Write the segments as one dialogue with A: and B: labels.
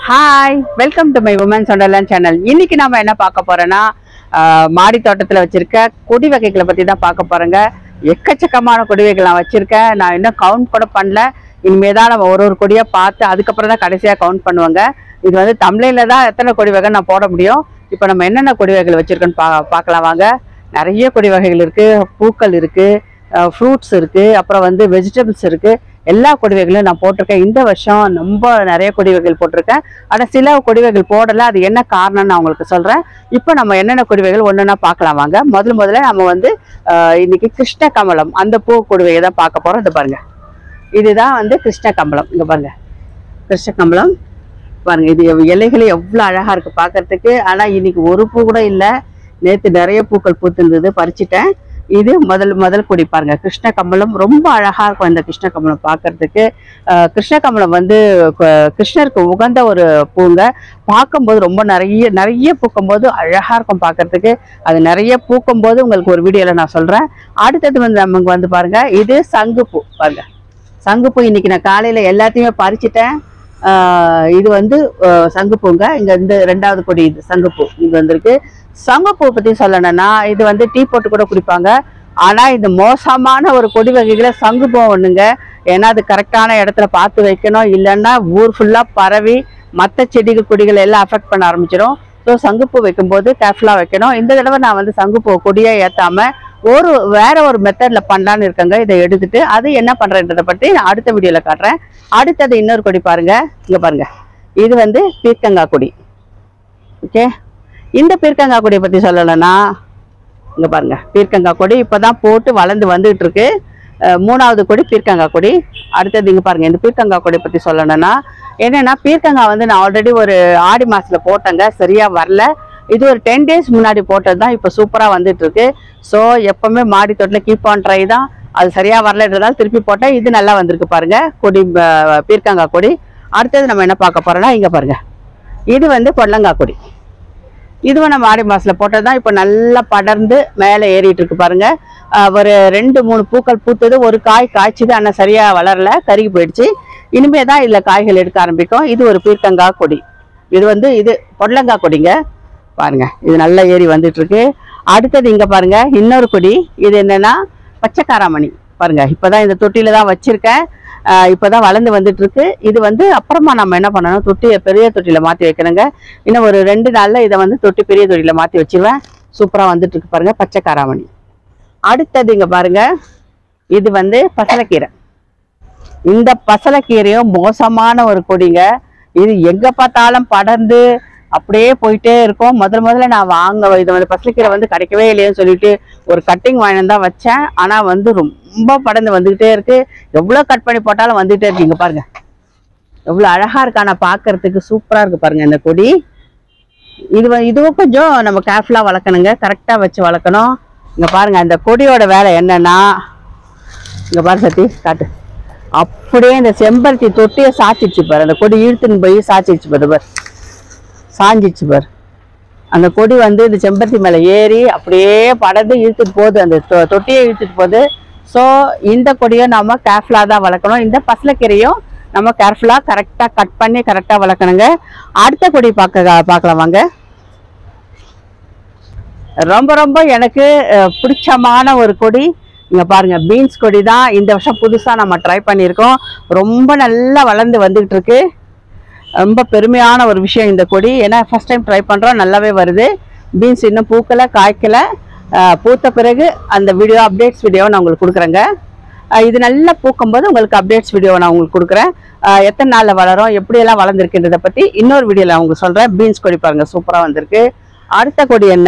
A: Hi welcome to my women's wonderland channel இன்னைக்கு நாம என்ன பார்க்க போறோம்னா ஆஹ், மாடி தோட்டத்தில் வச்சிருக்க கொடி வகைகளை பத்தி தான் பார்க்க போறோங்க எக்கச்சக்கமான கொடி வகைகள் நான் வச்சிருக்கேன் நான் இன்னும் கவுண்ட் கூட பண்ணல இனிமே தான் நம்ம ஒரு ஒரு கொடியா பார்த்து அதுக்கப்புறம் தான் கடைசியாக கவுண்ட் பண்ணுவாங்க இது வந்து தமிழில் தான் எத்தனை கொடி வகை நான் போட முடியும் இப்போ நம்ம என்னென்ன கொடி வகைகள் வச்சிருக்கோன்னு பா பார்க்கலாம் வாங்க நிறைய கொடி வகைகள் இருக்கு பூக்கள் இருக்கு ஃப்ரூட்ஸ் இருக்கு அப்புறம் வந்து வெஜிடபிள்ஸ் இருக்கு எல்லா கொடி வகைகளும் நான் போட்டிருக்கேன் இந்த வருஷம் ரொம்ப நிறைய கொடி வகைகள் போட்டிருக்கேன் ஆனால் சில கொடி வகைகள் போடல அது என்ன காரணம்னு நான் உங்களுக்கு சொல்றேன் இப்போ நம்ம என்னென்ன கொடி வகைகள் ஒன்றுனா பார்க்கலாம் வாங்க முதல்ல முதல்ல நம்ம வந்து ஆஹ், இன்னைக்கு கிருஷ்ண கமலம் அந்த பூ கொடி வகை தான் பார்க்க போறோம் இது பாருங்க இதுதான் வந்து கிருஷ்ண கமலம் இங்க பாருங்க கிருஷ்ண கமலம் பாருங்க இது எவ்- இலைகளே எவ்வளோ அழகா இருக்கு பார்க்கறதுக்கு ஆனா இன்னைக்கு ஒரு பூ கூட இல்லை நேத்து நிறைய பூக்கள் பூத்திருந்தது பறிச்சிட்டேன் இது முதல் முதல் கொடி பாருங்க கிருஷ்ண கமலம் ரொம்ப அழகா இருக்கும் இந்த கிருஷ்ண கமலம் பார்க்கறதுக்கு ஆஹ் கிருஷ்ண கமலம் வந்து க- கிருஷ்ணருக்கு உகந்த ஒரு பூங்க பார்க்கும்போது ரொம்ப நிறைய நிறைய பூக்கும்போது அழகா இருக்கும் பார்க்கறதுக்கு அது நிறைய பூக்கும்போது உங்களுக்கு ஒரு வீடியோல நான் சொல்றேன் அடுத்தது வந்து நமக்கு வந்து பாருங்க இது சங்குப்பூ பாருங்க சங்குப்பூ இன்னைக்கு நான் காலையில எல்லாத்தையுமே பறிச்சிட்டேன் ஆஹ் இது வந்து ஆஹ் சங்குப்பூங்க இங்க இந்த ரெண்டாவது கொடி இது சங்குப்பூ இது வந்திருக்கு சங்குப்பூ பத்தி சொல்லணும்னா இது வந்து டீ போட்டு கூட குடிப்பாங்க ஆனா இது மோசமான ஒரு கொடி வகைகளை சங்குப்பூ ஒண்ணுங்க ஏன்னா அது கரெக்டான இடத்துல பார்த்து வைக்கணும் இல்லைன்னா ஊர் ஃபுல்லா பரவி மற்ற செடிகள் கொடிகள் எல்லாம் அஃபெக்ட் பண்ண ஆரம்பிச்சிடும் ஸோ சங்குப்பூ வைக்கும்போது கேர்ஃபுல்லாக வைக்கணும் இந்த தடவை நான் வந்து சங்குப்பூ கொடியா ஏத்தாம ஒரு வேற ஒரு மெத்தட்ல பண்ணலான்னு இருக்கேங்க இதை எடுத்துட்டு அது என்ன பண்றேன்றதை பற்றி நான் அடுத்த வீடியோல காட்டுறேன் அடுத்தது இன்னொரு கொடி பாருங்க இங்க பாருங்க இது வந்து பீர்க்கங்காய் கொடி ஓகே இந்த பீர்க்கங்காய் கொடியை பத்தி சொல்லலைன்னா இங்க பாருங்க பீர்க்கங்காய் கொடி இப்பதான் போட்டு வளர்ந்து வந்துகிட்டு இருக்கு அஹ் மூணாவது கொடி பீர்க்கங்காய் கொடி அடுத்தது இங்க பாருங்க இந்த பீர்க்கங்காய் கொடி பத்தி சொல்லணும்னா என்னன்னா பீர்க்கங்காய் வந்து நான் ஆல்ரெடி ஒரு ஆடி மாசத்துல போட்டேங்க சரியா வரல இது ஒரு டென் டேஸ் முன்னாடி போட்டது தான் இப்போ சூப்பரா வந்துட்டு இருக்கு ஸோ எப்பவுமே மாடி தோட்டில் கீப் ஆன் ட்ரை தான் அது சரியா வரலன்றதால திருப்பி போட்டேன் இது நல்லா வந்திருக்கு பாருங்க கொடி அஹ், பீர்க்கங்காய் கொடி அடுத்தது நம்ம என்ன பார்க்க போறோம்னா இங்க பாருங்க இது வந்து பொடலங்காய் கொடி இதுவும் நம்ம ஆடி மாசத்துல போட்டது தான் இப்போ நல்லா படர்ந்து மேலே ஏறிட்டு இருக்கு பாருங்க ஆஹ் ஒரு ரெண்டு மூணு பூக்கள் பூத்தது ஒரு காய் காய்ச்சது ஆனால் சரியா வளரல கருகி போயிடுச்சு இனிமே தான் இதுல காய்கள் எடுக்க ஆரம்பிக்கும் இது ஒரு பீர்க்கங்காய் கொடி இது வந்து இது பொடலங்காய் கொடிங்க பாருங்க இது நல்லா ஏறி வந்துட்டு இருக்கு அடுத்தது இங்க பாருங்க இன்னொரு கொடி இது என்னன்னா பச்சைக்காராமணி பாருங்க இப்பதான் இந்த தொட்டியில தான் வச்சிருக்கேன் ஆஹ் இப்பதான் வளர்ந்து வந்துட்டு இருக்கு இது வந்து அப்புறமா நம்ம என்ன பண்ணணும் தொட்டியை பெரிய தொட்டியில மாத்தி வைக்கணுங்க இன்னும் ஒரு ரெண்டு நாள்ல இதை வந்து தொட்டி பெரிய தொட்டியில மாத்தி வச்சிருவேன் சூப்பரா வந்துட்டு இருக்கு பாருங்க பச்சைக்காராமணி அடுத்தது இங்க பாருங்க இது வந்து பசலைக்கீரை இந்த பசலைக்கீரையும் மோசமான ஒரு கொடிங்க இது எங்க பார்த்தாலும் படர்ந்து அப்படியே போயிட்டே இருக்கும் முதல் முதல்ல நான் வாங்க இது வந்து பசலைக்கீரை வந்து கிடைக்கவே இல்லையேன்னு சொல்லிட்டு ஒரு கட்டிங் வாங்கி தான் வச்சேன் ஆனா வந்து ரொம்ப படர்ந்து வந்துகிட்டே இருக்கு எவ்வளவு கட் பண்ணி போட்டாலும் வந்துகிட்டே இருக்கு இங்க பாருங்க எவ்வளவு அழகா இருக்கு ஆனா பாக்குறதுக்கு சூப்பரா இருக்கு பாருங்க இந்த கொடி இது வ- இதுவும் கொஞ்சம் நம்ம கேர்ஃபுல்லா வளர்க்கணுங்க கரெக்டா வச்சு வளர்க்கணும் இங்க பாருங்க அந்த கொடியோட வேலை என்னன்னா இங்க பாரு சத்தி காட்டு அப்படியே இந்த செம்பருத்தி தொட்டியை சாச்சிடுச்சு பாரு அந்த கொடி இழுத்துன்னு போய் சாச்சிடுச்சு பாரு பாரு சாஞ்சிடுச்சு பாரு அந்த கொடி வந்து இந்த செம்பருத்தி மேலே ஏறி அப்படியே படர்ந்து இழுத்துட்டு போகுது அந்த தொ- தொட்டியை இழுத்துட்டு போகுது ஸோ இந்த கொடியை நம்ம கேர்ஃபுல்லாக தான் வளர்க்கணும் இந்த பசலைக்கீரையும் நம்ம கேர்ஃபுல்லாக கரெக்டாக கட் பண்ணி கரெக்டாக வளர்க்கணுங்க அடுத்த கொடி பார்க்க பார்க்கலாம் வாங்க ரொம்ப ரொம்ப எனக்கு அஹ், பிடிச்சமான ஒரு கொடி இங்க பாருங்க பீன்ஸ் கொடி தான் இந்த வருஷம் புதுசா நம்ம ட்ரை பண்ணியிருக்கோம் ரொம்ப நல்லா வளர்ந்து வந்துகிட்டு இருக்கு ரொம்ப பெருமையான ஒரு விஷயம் இந்த கொடி ஏன்னா ஃபர்ஸ்ட் டைம் ட்ரை பண்றோம் நல்லாவே வருது பீன்ஸ் இன்னும் பூக்கல காய்க்கல அஹ், பூத்த பிறகு அந்த வீடியோ அப்டேட்ஸ் வீடியோ நான் உங்களுக்கு கொடுக்குறேங்க அஹ், இது நல்லா பூக்கும்போது உங்களுக்கு அப்டேட்ஸ் வீடியோ நான் உங்களுக்கு கொடுக்குறேன் அஹ், எத்தனை நாளில் வளரும் எப்படியெல்லாம் வளர்ந்துருக்குன்றதை பற்றி இன்னொரு வீடியோவில் உங்களுக்கு சொல்கிறேன் பீன்ஸ் கொடி பாருங்க சூப்பராக வந்திருக்கு அடுத்த கொடி என்ன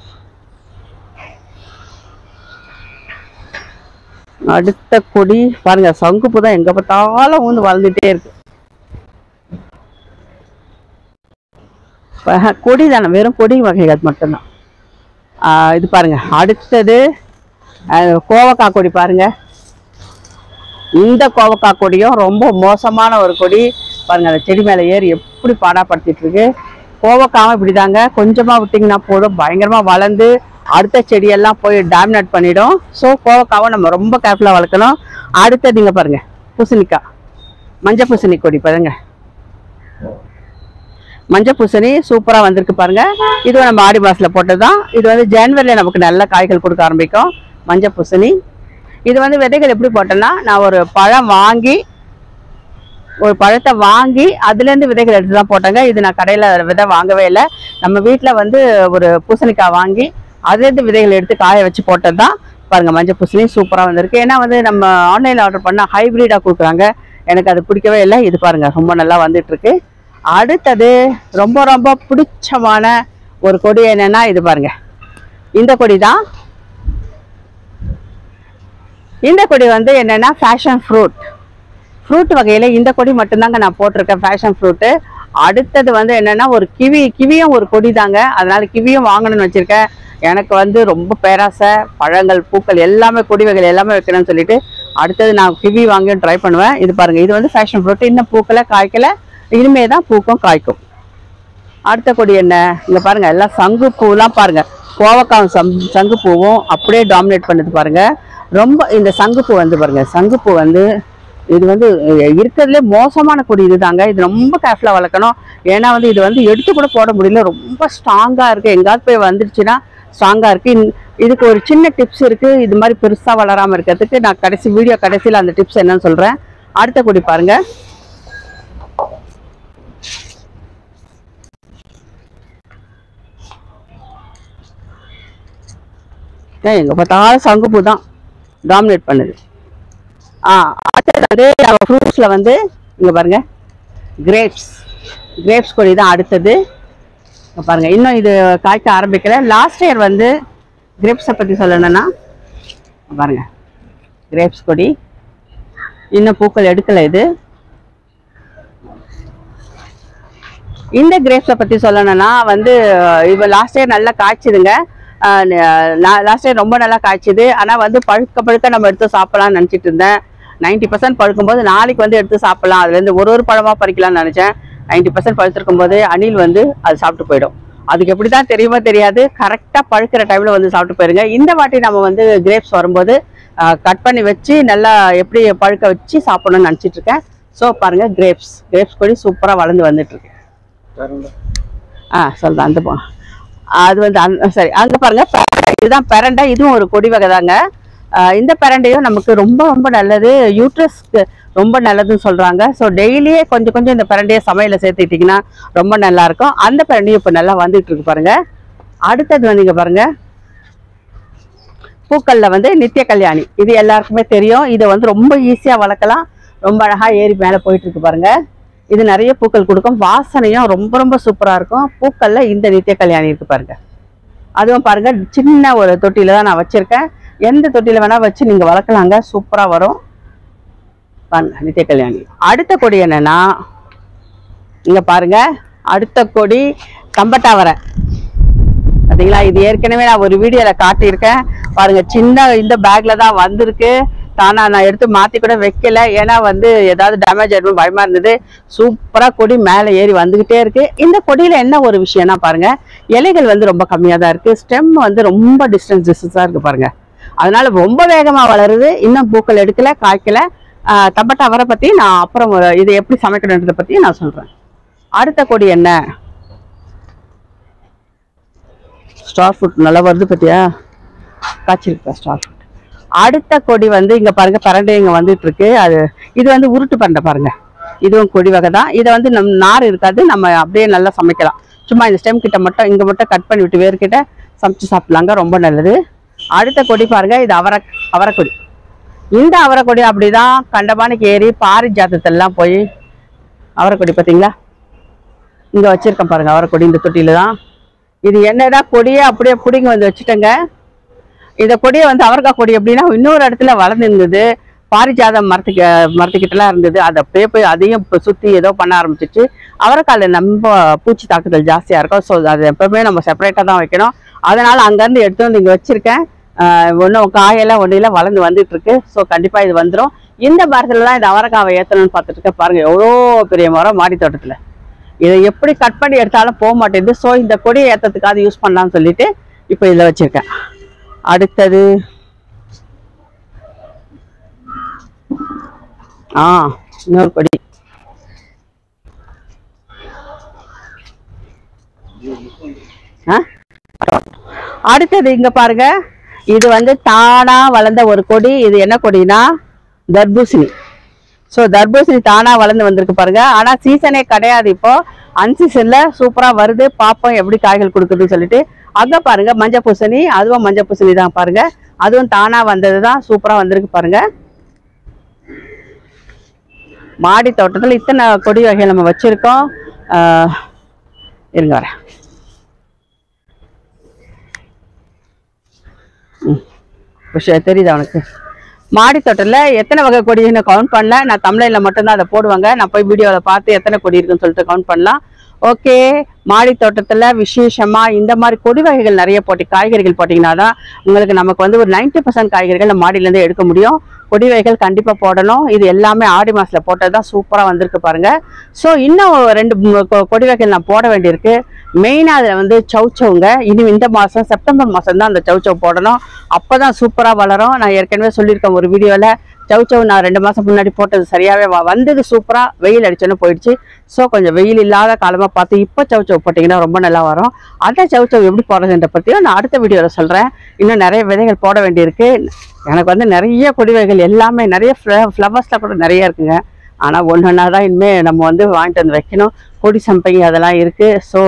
A: அடுத்த கொடி பாருங்க சங்குப்பூ தான் எங்க பார்த்தாலும் வந்து வளர்ந்துட்டே இருக்கு ப- கொடி தானே வெறும் கொடி வகைகள் மட்டும்தான் ஆஹ் இது பாருங்க அடுத்தது ஆஹ் கோவக்காய் கொடி பாருங்க இந்த கோவக்காய் கொடியும் ரொம்ப மோசமான ஒரு கொடி பாருங்க அந்த செடி மேலே ஏறி எப்படி பாடாப்படுத்திட்டு இருக்கு கோவக்காவும் இப்படிதாங்க கொஞ்சமா விட்டிங்கன்னா போதும் பயங்கரமா வளர்ந்து அடுத்த செடியெல்லாம் போய் டாமினேட் பண்ணிடும் ஸோ கோவக்காவை நம்ம ரொம்ப கேர்ஃபுல்லாக வளர்க்கணும் அடுத்தது இங்க பாருங்க பூசணிக்காய் மஞ்சள் பூசணி கொடி பாருங்க மஞ்சள் பூசணி சூப்பராக வந்திருக்கு பாருங்க இது நம்ம ஆடி மாசத்துல போட்டது தான் இது வந்து ஜனவரியில் நமக்கு நல்ல காய்கள் கொடுக்க ஆரம்பிக்கும் மஞ்சள் பூசணி இது வந்து விதைகள் எப்படி போட்டேன்னா நான் ஒரு பழம் வாங்கி ஒரு பழத்தை வாங்கி அதுலேருந்து விதைகள் எடுத்து தான் போட்டேங்க இது நான் கடையில் விதை வாங்கவே இல்லை நம்ம வீட்டில் வந்து ஒரு பூசணிக்காய் வாங்கி அதுலேருந்து விதைகள் எடுத்து காய வச்சு போட்டது தான் பாருங்கள் மஞ்சள் பூசணி சூப்பராக வந்திருக்கு ஏன்னா வந்து நம்ம ஆன்லைனில் ஆர்டர் பண்ணால் ஹைப்ரிடாக கொடுக்குறாங்க எனக்கு அது பிடிக்கவே இல்லை இது பாருங்கள் ரொம்ப நல்லா வந்துட்டு இருக்கு அடுத்தது ரொம்ப ரொம்ப பிடிச்சமான ஒரு கொடி என்னன்னா இது பாருங்க இந்த கொடி தான் இந்த கொடி வந்து என்னன்னா ஃபேஷன் ஃப்ரூட் ஃப்ரூட் வகையில் இந்த கொடி மட்டும்தாங்க நான் போட்டிருக்கேன் ஃபேஷன் ஃப்ரூட்டு அடுத்தது வந்து என்னன்னா ஒரு கிவி கிவியும் ஒரு கொடி தாங்க அதனால கிவியும் வாங்கணும்னு வச்சிருக்கேன் எனக்கு வந்து ரொம்ப பேராசை பழங்கள் பூக்கள் எல்லாமே கொடி வகைகள் எல்லாமே வைக்கணும்னு சொல்லிட்டு அடுத்தது நான் கிவி வாங்கி ட்ரை பண்ணுவேன் இது பாருங்க இது வந்து ஃபேஷன் ஃப்ரூட் இன்னும் பூக்கலை காய்க்கல இனிமே தான் பூக்கும் காய்க்கும் அடுத்த கொடி என்ன இங்க பாருங்க எல்லாம் சங்கு பூலாம் பாருங்க கோவக்காவும் சம் சங்கு பூவும் அப்படியே டாமினேட் பண்ணுது பாருங்க ரொம்ப இந்த சங்குப்பூ வந்து பாருங்க சங்குப்பூ வந்து இது வந்து அஹ், இருக்கிறதுலே மோசமான கொடி இதுதாங்க இது ரொம்ப கேர்ஃபுல்லாக வளர்க்கணும் ஏன்னா வந்து இது வந்து எடுத்து கூட போட முடியல ரொம்ப ஸ்ட்ராங்காக இருக்குது எங்காவது போய் வந்துடுச்சுன்னா ஸ்ட்ராங்காக இருக்குது இதுக்கு ஒரு சின்ன டிப்ஸ் இருக்குது இது மாதிரி பெருசாக வளராமல் இருக்கிறதுக்கு நான் கடைசி வீடியோ கடைசியில் அந்த டிப்ஸ் என்னன்னு சொல்கிறேன் அடுத்த கொடி பாருங்க ஏன் எங்கே பார்த்தாலும் சங்குப்பூ தான் டாமினேட் பண்ணுது ஆ அடுத்தது வந்து நம்ம ஃப்ரூட்ஸில் வந்து இங்கே பாருங்க கிரேப்ஸ் கிரேப்ஸ் கொடி தான் அடுத்தது இங்க பாருங்க இன்னும் இது காய்க்க ஆரம்பிக்கல லாஸ்ட் இயர் வந்து கிரேப்ஸை பற்றி சொல்லணும்னா இங்க பாருங்க கிரேப்ஸ் கொடி இன்னும் பூக்கள் எடுக்கலை இது இந்த கிரேப்ஸை பற்றி சொல்லணும்னா வந்து இப்போ லாஸ்ட் இயர் நல்லா காய்ச்சுதுங்க லாஸ்ட் இயர் ரொம்ப நல்லா காய்ச்சுது ஆனால் வந்து பழுக்க பழுக்க நம்ம எடுத்து சாப்பிடலாம்னு நினச்சிட்டு இருந்தேன் நைன்டி பர்சன்ட் பழுக்கும்போது நாளைக்கு வந்து எடுத்து சாப்பிடலாம் அதுலேருந்து ஒரு ஒரு பழமாக பறிக்கலாம்னு நினச்சேன் நைன்டி பர்சன்ட் பழுத்திருக்கும் போது அணில் வந்து அது சாப்பிட்டு போயிடும் அதுக்கு எப்படி தான் தெரியுமா தெரியாது கரெக்டாக பழுக்கிற டைமில் வந்து சாப்பிட்டு போயிருங்க இந்த வாட்டி நம்ம வந்து கிரேப்ஸ் வரும்போது கட் பண்ணி வச்சு நல்லா எப்படி பழுக்க வச்சு சாப்பிடணும்னு நினச்சிட்டு இருக்கேன் ஸோ பாருங்க கிரேப்ஸ் கிரேப்ஸ் கொடி சூப்பராக வளர்ந்து வந்துட்டு இருக்கு ஆ சொல்றேன் அந்த போ அது வந்து அந்த சரி அங்க பாருங்க பெரண்டை. இதுதான் பெரண்டை இதுவும் ஒரு கொடி வகை தாங்க ஆஹ் இந்த பெரண்டையும் நமக்கு ரொம்ப ரொம்ப நல்லது யூட்ரஸ்க்கு ரொம்ப நல்லதுன்னு சொல்றாங்க ஸோ டெய்லியே கொஞ்சம் கொஞ்சம் இந்த பெரண்டையை சமையல சேர்த்துக்கிட்டிங்கன்னா ரொம்ப நல்லா இருக்கும் அந்த பெரண்டையும் இப்போ நல்லா வந்துட்டு இருக்கு பாருங்க அடுத்தது வந்து இங்க பாருங்க பூக்கள்ல வந்து நித்திய கல்யாணி இது எல்லாருக்குமே தெரியும் இதை வந்து ரொம்ப ஈஸியா வளர்க்கலாம் ரொம்ப அழகா ஏறி மேலே போயிட்டு இருக்கு பாருங்க இது நிறைய பூக்கள் கொடுக்கும் வாசனையும் ரொம்ப ரொம்ப சூப்பரா இருக்கும் பூக்கள்ல இந்த நித்திய கல்யாணி இருக்கு பாருங்க அதுவும் பாருங்க சின்ன ஒரு தொட்டியில தான் நான் வச்சிருக்கேன் எந்த தொட்டியில வேணா வச்சு நீங்க வளர்க்கலாங்க சூப்பரா வரும் பாருங்க நித்திய கல்யாணி அடுத்த கொடி என்னன்னா இங்க பாருங்க அடுத்த கொடி கம்பட்டாவரை பாத்தீங்களா இது ஏற்கனவே நான் ஒரு வீடியோல காட்டியிருக்கேன் பாருங்க சின்ன இந்த பேக்ல தான் வந்திருக்கு தானா நான் எடுத்து மாத்தி கூட வைக்கல ஏன்னா வந்து ஏதாவது டேமேஜ் ஆயிடும் பயமா இருந்தது சூப்பரா கொடி மேலே ஏறி வந்துகிட்டே இருக்கு இந்த கொடியில என்ன ஒரு விஷயம்னா பாருங்க இலைகள் வந்து ரொம்ப கம்மியா தான் இருக்கு ஸ்டெம் வந்து ரொம்ப டிஸ்டன்ஸ் டிஸ்டன்ஸா இருக்கு பாருங்க அதனால ரொம்ப வேகமா வளருது இன்னும் பூக்கள் எடுக்கல காய்க்கல ஆஹ் தம்பட்டை அவரை பத்தி நான் அப்புறம் ஒரு- இது எப்படி சமைக்கணுன்றதை பத்தி நான் சொல்றேன் அடுத்த கொடி என்ன ஸ்டார் ஃப்ரூட் நல்லா வருது பத்தியா காய்ச்சிருக்கா ஸ்டார் ஃப்ரூட் அடுத்த கொடி வந்து இங்க பாருங்க பரண்டை இங்க வந்துட்டு இருக்கு அது இது வந்து உருட்டு பரண்டை பாருங்க இதுவும் கொடி வகை தான் இதை வந்து நம் நார் இருக்காது நம்ம அப்படியே நல்லா சமைக்கலாம் சும்மா இந்த ஸ்டெம் கிட்ட மட்டும் இங்க மட்டும் கட் பண்ணி விட்டு வேர்கிட்ட சமைச்சு சாப்பிடலாங்க ரொம்ப நல்லது அடுத்த கொடி பாருங்க இது அவரை அவரைக்கொடி இந்த அவரைக்கொடி அப்படிதான் கண்டபானைக்கு ஏறி பாரிஜாத்தத்தெல்லாம் போய் அவரைக்கொடி பார்த்தீங்களா இங்க வச்சிருக்கேன் பாருங்க அவரைக்கொடி இந்த தொட்டியில தான் இது என்னடா கொடியே அப்படியே பிடிங்க வந்து வச்சுட்டேங்க இந்த கொடியை வந்து அவரைக்காய் கொடி எப்படின்னா இன்னொரு இடத்துல வளர்ந்து இருந்தது பாரிஜாதம் மரத்துக்கு மரத்துக்கிட்டலாம் இருந்தது அதை அப்படியே போய் அதையும் இப்போ சுற்றி ஏதோ பண்ண ஆரம்பிச்சிச்சு அவரைக்காயில் நம்ம பூச்சி தாக்குதல் ஜாஸ்தியாக இருக்கும் ஸோ அது எப்பவுமே நம்ம செப்பரேட்டாக தான் வைக்கணும் அதனால் அங்கேருந்து எடுத்து வந்து இங்கே வச்சுருக்கேன் ஒன்றும் காயெல்லாம் ஒன்றையில் வளர்ந்து வந்துட்டு இருக்கு ஸோ கண்டிப்பாக இது வந்துடும் இந்த மரத்துல தான் இந்த அவரைக்காவை ஏற்றணும்னு பார்த்துட்டு இருக்கேன் பாருங்கள் எவ்வளோ பெரிய மரம் மாடி தோட்டத்தில் இதை எப்படி கட் பண்ணி எடுத்தாலும் போக மாட்டேங்குது ஸோ இந்த கொடியை ஏற்றத்துக்காவது யூஸ் பண்ணலாம்னு சொல்லிட்டு இப்போ இதில் வச்சிருக்கேன் அடுத்தது ஆ இன்னொரு கொடி ஆ? அடுத்தது இங்க பாருங்க இது வந்து தானா வளர்ந்த ஒரு கொடி இது என்ன கொடினா தர்பூசணி ஸோ தர்பூசணி தானா வளர்ந்து வந்திருக்கு பாருங்க ஆனா சீசனே கிடையாது இப்போ அன்சீசன்ல சூப்பரா வருது பார்ப்போம் எப்படி காய்கள் கொடுக்குதுன்னு சொல்லிட்டு அங்க பாருங்க மஞ்சள் பூசணி அதுவும் மஞ்சள் பூசணி தான் பாருங்க அதுவும் தானா வந்தது தான் சூப்பரா வந்திருக்கு பாருங்க மாடி தோட்டத்துல இத்தனை கொடி வகைகள் நம்ம வச்சிருக்கோம் ஆஹ், இருங்க வரேன் ம். விஷயம் தெரியுதா உனக்கு மாடி தோட்டத்தில் எத்தனை வகை கொடின்னு கவுண்ட் பண்ணல நான் தமிழில் மட்டும்தான் அதை போடுவாங்க நான் போய் வீடியோவில் பார்த்து எத்தனை கொடி இருக்குன்னு சொல்லிட்டு கவுண்ட் பண்ணலாம் ஓகே மாடி தோட்டத்தில் விசேஷமா இந்த மாதிரி கொடி வகைகள் நிறைய போட்டி காய்கறிகள் போட்டிங்கன்னா தான் உங்களுக்கு நமக்கு வந்து ஒரு 90% பர்சன்ட் காய்கறிகள் நம்ம மாடியிலேருந்து எடுக்க முடியும் கொடி வகைகள் கண்டிப்பாக போடணும் இது எல்லாமே ஆடி மாதத்தில் போட்டது தான் சூப்பராக வந்திருக்கு பாருங்க ஸோ இன்னும் ரெண்டு மூணு கொ- கொடி வகைகள் நான் போட வேண்டியிருக்கு மெயினாக அதில் வந்து சவுச்சவுங்க இனி இந்த மாதம் செப்டம்பர் மாதம் தான் அந்த சவுச்சவ் போடணும் அப்போ தான் சூப்பராக வளரும் நான் ஏற்கனவே சொல்லியிருக்கேன் ஒரு வீடியோவில் சவுச்சவ் நான் ரெண்டு மாதம் முன்னாடி போட்டது சரியாகவே வ- வந்தது சூப்பராக வெயில் அடிச்சோன்னு போயிடுச்சு ஸோ கொஞ்சம் வெயில் இல்லாத காலமாக பார்த்து இப்போ சவுச்சவ் போட்டிங்கன்னா ரொம்ப நல்லா வரும் அந்த சவுச்சவ் எப்படி போடுறதுன்ற பற்றியும் நான் அடுத்த வீடியோவில் சொல்கிறேன் இன்னும் நிறைய விதைகள் போட வேண்டியிருக்கு எனக்கு வந்து நிறைய கொடி வகைகள் எல்லாமே நிறைய ஃப்ளவர்ஸில் கூட நிறைய இருக்குங்க ஆனால் ஒன்று ஒன்றா தான் இனிமேல் நம்ம வந்து வாங்கிட்டு வந்து வைக்கணும் கொடி சம்பங்கி அதெல்லாம் இருக்குது ஸோ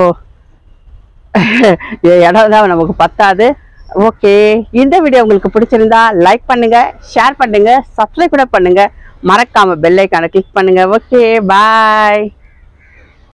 A: இடம் தான் நமக்கு பத்தாது ஓகே இந்த வீடியோ உங்களுக்கு பிடிச்சிருந்தா லைக் பண்ணுங்க ஷேர் பண்ணுங்க சப்ஸ்கிரைப் கூட பண்ணுங்க மறக்காம பெல் ஐக்கானை கிளிக் பண்ணுங்க ஓகே பாய்